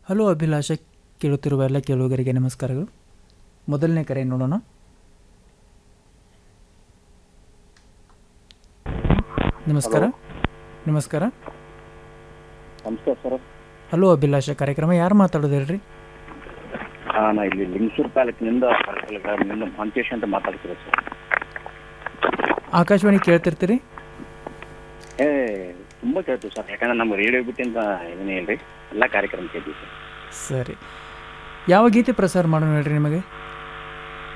hello ಅಭಿಲಾಷ ಕೇಳುತ್ತಿರುವ ಎಲ್ಲ ಕೇಳುಗರಿಗೆ ನಮಸ್ಕಾರಗಳು ಮೊದಲನೇ ಕರೆ ನೋಡೋಣ ನಮಸ್ಕಾರ ನಮಸ್ಕಾರ ನಮಸ್ಕಾರ ಸರ್ ಹಲೋ ಅಭಿಲಾಷ ಕಾರ್ಯಕ್ರಮ ಯಾರು ಮಾತಾಡೋದು ಹೇಳ್ರಿ ನಾ ಇಲ್ಲಿ ಲಿಂಗಸೂರು ತಾಲೂಕಿನಿಂದ ನಿಂದ ಮಂಕೇಶ್ ಅಂತ ಮಾತಾಡ್ತೀರ ಸರ್ ಆಕಾಶವಾಣಿ ಕೇಳ್ತಿರ್ತೀರಿ ಏ ತುಂಬ ಕೇಳ್ತೀವಿ ಸರ್ ಯಾಕಂದ್ರೆ ನಮ್ಮ ರೇಡಿಯೋ ಬಿಟ್ಟಿಂದ ಏನೇ ಇಲ್ರಿ ಎಲ್ಲ ಕಾರ್ಯಕ್ರಮ ಕೇಳ್ತೀವಿ ಸರ್ ಸರಿ ಯಾವ ಗೀತೆ ಪ್ರಸಾರ ಮಾಡೋಣ ಹೇಳ್ರಿ ನಿಮಗೆ